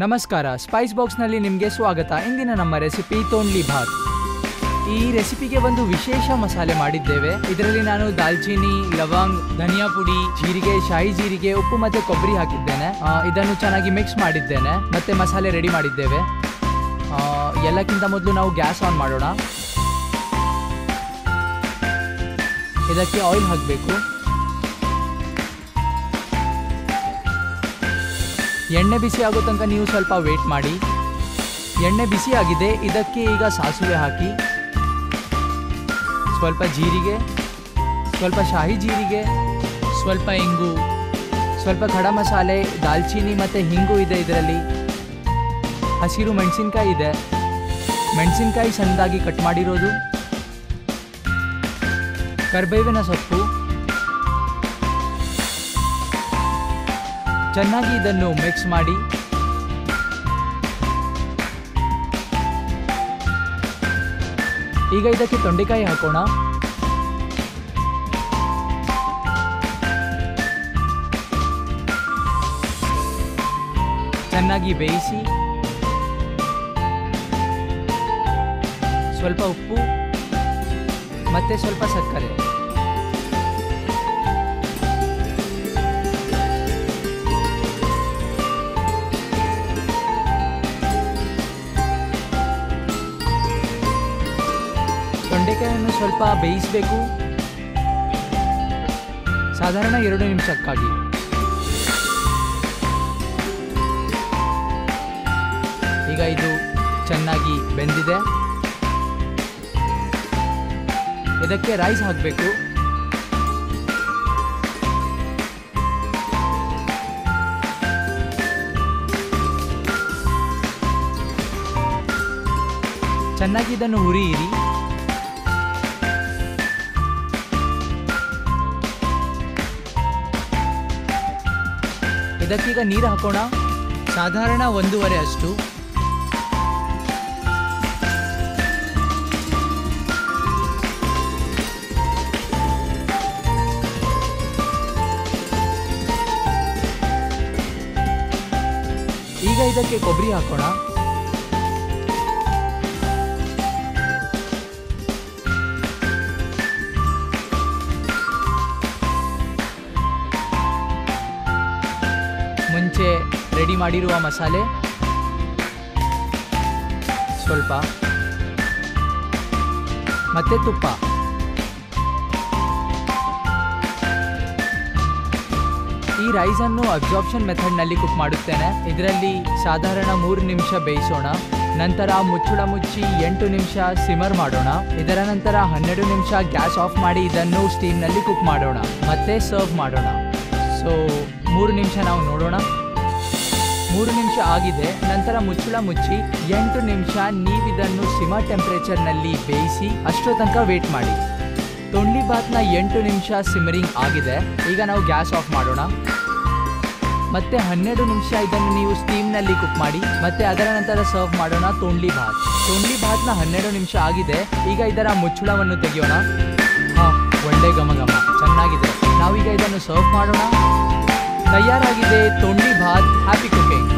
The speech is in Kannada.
ನಮಸ್ಕಾರ ಸ್ಪೈಸ್ ಬಾಕ್ಸ್ನಲ್ಲಿ ನಿಮಗೆ ಸ್ವಾಗತ ಇಂದಿನ ನಮ್ಮ ರೆಸಿಪಿ ತೋಂಡ್ಲಿ ಭಾತ್ ಈ ರೆಸಿಪಿಗೆ ಒಂದು ವಿಶೇಷ ಮಸಾಲೆ ಮಾಡಿದ್ದೇವೆ ಇದರಲ್ಲಿ ನಾನು ದಾಲ್ಚೀನಿ ಲವಂಗ್ ಧನಿಯಾ ಪುಡಿ ಜೀರಿಗೆ ಶಾಹಿ ಜೀರಿಗೆ ಉಪ್ಪು ಮತ್ತೆ ಕೊಬ್ಬರಿ ಹಾಕಿದ್ದೇನೆ ಆ, ಇದನ್ನು ಚೆನ್ನಾಗಿ ಮಿಕ್ಸ್ ಮಾಡಿದ್ದೇನೆ ಮತ್ತೆ ಮಸಾಲೆ ರೆಡಿ ಮಾಡಿದ್ದೇವೆ ಆ, ಎಲ್ಲಕ್ಕಿಂತ ಮೊದಲು ನಾವು ಗ್ಯಾಸ್ ಆನ್ ಮಾಡೋಣ ಇದಕ್ಕೆ ಆಯಿಲ್ ಹಾಕಬೇಕು ಎಣ್ಣೆ ಬಿಸಿ ಆಗೋ ತನಕ ನೀವು ಸ್ವಲ್ಪ ವೇಟ್ ಮಾಡಿ ಎಣ್ಣೆ ಬಿಸಿ ಆಗಿದೆ ಇದಕ್ಕೆ ಈಗ ಸಾಸಿವೆ ಹಾಕಿ ಸ್ವಲ್ಪ ಜೀರಿಗೆ ಸ್ವಲ್ಪ ಶಾಹಿ ಜೀರಿಗೆ ಸ್ವಲ್ಪ ಇಂಗು ಸ್ವಲ್ಪ ಖಡ ಮಸಾಲೆ ದಾಲ್ಚೀನಿ ಮತ್ತು ಹಿಂಗು ಇದೆ ಇದರಲ್ಲಿ ಹಸಿರು ಮೆಣಸಿನ್ಕಾಯಿ ಇದೆ ಮೆಣಸಿನ್ಕಾಯಿ ಸಣ್ಣದಾಗಿ ಕಟ್ ಮಾಡಿರೋದು ಕರ್ಬೇವಿನ ಸೊಪ್ಪು ಚೆನ್ನಾಗಿ ಇದನ್ನು ಮಿಕ್ಸ್ ಮಾಡಿ ಈಗ ಇದಕ್ಕೆ ತೊಂಡೆಕಾಯಿ ಹಾಕೋಣ ಚೆನ್ನಾಗಿ ಬೇಯಿಸಿ ಸ್ವಲ್ಪ ಉಪ್ಪು ಮತ್ತೆ ಸ್ವಲ್ಪ ಸಕ್ಕರೆ ತೊಂಡೆಕಾಯನ್ನು ಸ್ವಲ್ಪ ಬೇಯಿಸಬೇಕು ಸಾಧಾರಣ ಎರಡು ನಿಮಿಷಕ್ಕಾಗಿ ಈಗ ಇದು ಚೆನ್ನಾಗಿ ಬೆಂದಿದೆ ಇದಕ್ಕೆ ರೈಸ್ ಹಾಕಬೇಕು ಚೆನ್ನಾಗಿ ಇದನ್ನು ಹುರಿಯಿರಿ ಇದಕ್ಕೀಗ ನೀರು ಹಾಕೋಣ ಸಾಧಾರಣ ಒಂದೂವರೆ ಅಷ್ಟು ಈಗ ಇದಕ್ಕೆ ಕೊಬ್ಬರಿ ಹಾಕೋಣ ಮುಂಚೆ ರೆಡಿ ಮಾಡಿರುವ ಮಸಾಲೆ ಸ್ವಲ್ಪ ಮತ್ತೆ ತುಪ್ಪ ಈ ರೈಸನ್ನು ಅಬ್ಸಾರ್ಪ್ಷನ್ ಮೆಥಡ್ನಲ್ಲಿ ಕುಕ್ ಮಾಡುತ್ತೇನೆ ಇದರಲ್ಲಿ ಸಾಧಾರಣ ಮೂರು ನಿಮಿಷ ಬೇಯಿಸೋಣ ನಂತರ ಮುಚ್ಚಳ ಮುಚ್ಚಿ ಎಂಟು ನಿಮಿಷ ಸಿಮರ್ ಮಾಡೋಣ ಇದರ ನಂತರ ಹನ್ನೆರಡು ನಿಮಿಷ ಗ್ಯಾಸ್ ಆಫ್ ಮಾಡಿ ಇದನ್ನು ಸ್ಟೀಮ್ನಲ್ಲಿ ಕುಕ್ ಮಾಡೋಣ ಮತ್ತೆ ಸರ್ವ್ ಮಾಡೋಣ ಸೊ ಮೂರು ನಿಮಿಷ ನಾವು ನೋಡೋಣ ಮೂರು ನಿಮಿಷ ಆಗಿದೆ ನಂತರ ಮುಚ್ಚಳ ಮುಚ್ಚಿ ಎಂಟು ನಿಮಿಷ ನೀವಿದನ್ನು ಸಿಮ ಟೆಂಪ್ರೇಚರ್ನಲ್ಲಿ ಬೇಯಿಸಿ ಅಷ್ಟೋ ತನಕ ವೇಟ್ ಮಾಡಿ ತೊಂಡಿ ಬಾತ್ನ ಎಂಟು ನಿಮಿಷ ಸಿಮರಿಂಗ್ ಆಗಿದೆ ಈಗ ನಾವು ಗ್ಯಾಸ್ ಆಫ್ ಮಾಡೋಣ ಮತ್ತೆ ಹನ್ನೆರಡು ನಿಮಿಷ ಇದನ್ನು ನೀವು ಸ್ಟೀಮ್ನಲ್ಲಿ ಕುಕ್ ಮಾಡಿ ಮತ್ತೆ ಅದರ ನಂತರ ಸರ್ವ್ ಮಾಡೋಣ ತೊಂಡ್ಲಿ ಭಾತ್ ತೊಂಡ್ಲಿ ಭಾತ್ನ ಹನ್ನೆರಡು ನಿಮಿಷ ಆಗಿದೆ ಈಗ ಇದರ ಮುಚ್ಚಳವನ್ನು ತೆಗೆಯೋಣ ಹಾ ಒಳ್ಳೆ ಘಮ ಘಮ ಚೆನ್ನಾಗಿದೆ ನಾವೀಗ ಇದನ್ನು ಸರ್ವ್ ಮಾಡೋಣ ತಯಾರಾಗಿದೆ ತೊಂಡಿ ಭಾತ್ ಹ್ಯಾಪಿ ಕುಕಿಂಗ್